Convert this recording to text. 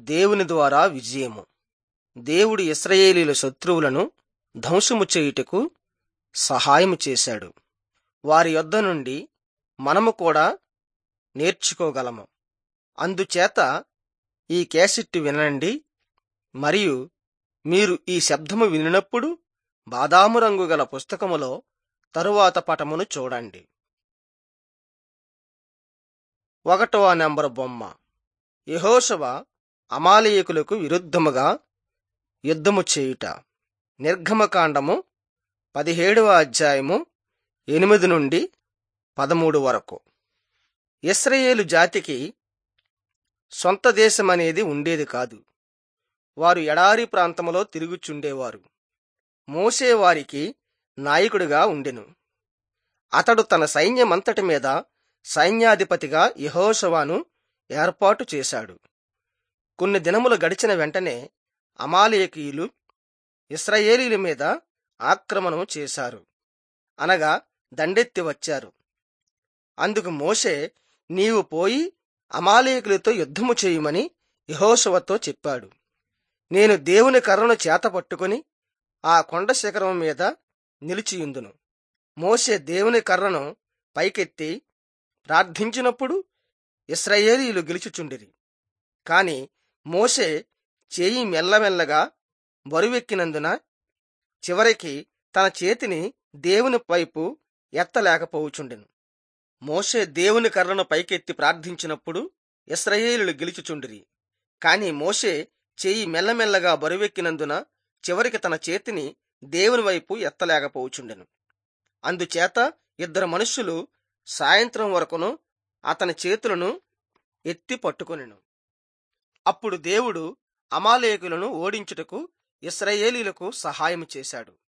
దేవుని ద్వారా విజయము దేవుడు ఇస్రాయేలీల శత్రువులను ధ్వంసము చేయుటకు సహాయము చేశాడు వారి యొద్ద నుండి మనము కూడా నేర్చుకోగలము అందుచేత ఈ కేసెట్ వినండి మరియు మీరు ఈ శబ్దము వినినప్పుడు బాదాము రంగు గల పుస్తకములో తరువాత పటమును చూడండి ఒకటవ నెంబరు బొమ్మ యెహోషువ అమాలయకులకు విరుద్ధముగా యుద్ధము చేయుట నిర్గమకాండము పదిహేడవ అధ్యాయము ఎనిమిది నుండి పదమూడు వరకు ఇస్రయేలు జాతికి సొంత దేశమనేది ఉండేది కాదు వారు ఎడారి ప్రాంతములో తిరుగుచుండేవారు మోసే వారికి నాయకుడిగా ఉండెను అతడు తన సైన్యమంతటి మీద సైన్యాధిపతిగా యెహోషువను ఏర్పాటు చేశాడు కొన్ని దినములు గడిచిన వెంటనే అమాలేకీయులు ఇస్రాయేలీల మీద ఆక్రమణం చేశారు అనగా దండెత్తి వచ్చారు అందుకు మోషే నీవు పోయి అమాలేకులతో యుద్ధము చేయమని యెహోషువతో చెప్పాడు నేను దేవుని కర్రను చేత పట్టుకుని ఆ కొండ శిఖరం మీద నిలిచియుందును మోషే దేవుని కర్రను పైకెత్తి ప్రార్థించినప్పుడు ఇస్రాయేలీలు గెలుచుచుండిరి కాని మోషే చేయి మెల్లమెల్లగా బరువెక్కినందున చివరికి తన చేతిని దేవుని వైపు ఎత్తలేకపోవుచుండెను మోషే దేవుని కర్రను పైకెత్తి ప్రార్థించినప్పుడు ఇస్రాయేలులు గెలుచుచుండిరి కాని మోషే చేయి మెల్లమెల్లగా బరువెక్కినందున చివరికి తన చేతిని దేవుని వైపు ఎత్తలేకపోవుచుండెను అందుచేత ఇద్దరు మనుష్యులు సాయంత్రం వరకును అతని చేతులను ఎత్తి పట్టుకొనెను అప్పుడు దేవుడు అమాలేకులను ఓడించుటకు ఇస్రాయేలీలకు సహాయం చేశాడు